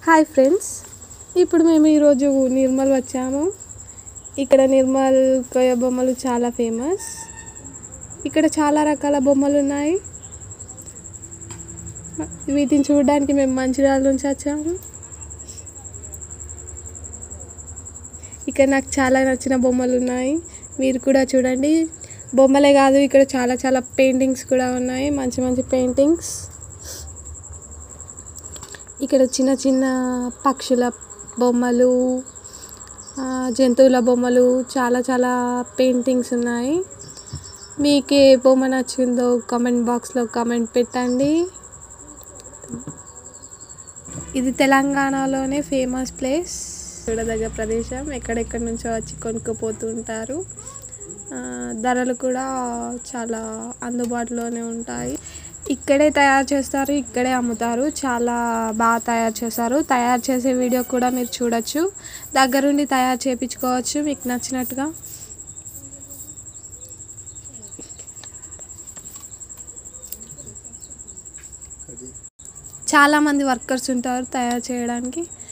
hi friends ఇప్పుడు మేము ఈరోజు నిర్మల్ వచ్చాము ఇక్కడ నిర్మల్ కొయ్య బొమ్మలు చాలా ఫేమస్ ఇక్కడ చాలా రకాల బొమ్మలు ఉన్నాయి వీటిని చూడడానికి మేము మంచిర్యాల నుంచి వచ్చాము ఇక్కడ నాకు చాలా నచ్చిన బొమ్మలు ఉన్నాయి మీరు కూడా చూడండి బొమ్మలే కాదు ఇక్కడ చాలా చాలా పెయింటింగ్స్ కూడా ఉన్నాయి మంచి మంచి పెయింటింగ్స్ ఇక్కడ చిన్న చిన్న పక్షుల బొమ్మలు ఆ, జంతువుల బొమ్మలు చాలా చాలా పెయింటింగ్స్ ఉన్నాయి మీకు ఏ బొమ్మ నచ్చిందో కామెంట్ బాక్స్లో కామెంట్ పెట్టండి ఇది తెలంగాణలోనే ఫేమస్ ప్లేస్ చూడదగ్గ ప్రదేశం ఎక్కడెక్కడి నుంచో వచ్చి కొనుక్కోపోతుంటారు ఆ, ధరలు కూడా చాలా అందుబాటులోనే ఉంటాయి ఇక్కడే తయారు చేస్తారు ఇక్కడే అమ్ముతారు చాలా బాగా తయారు చేస్తారు తయారు చేసే వీడియో కూడా మీరు చూడొచ్చు దగ్గరుండి తయారు చేయించుకోవచ్చు మీకు నచ్చినట్టుగా చాలా మంది వర్కర్స్ ఉంటారు తయారు చేయడానికి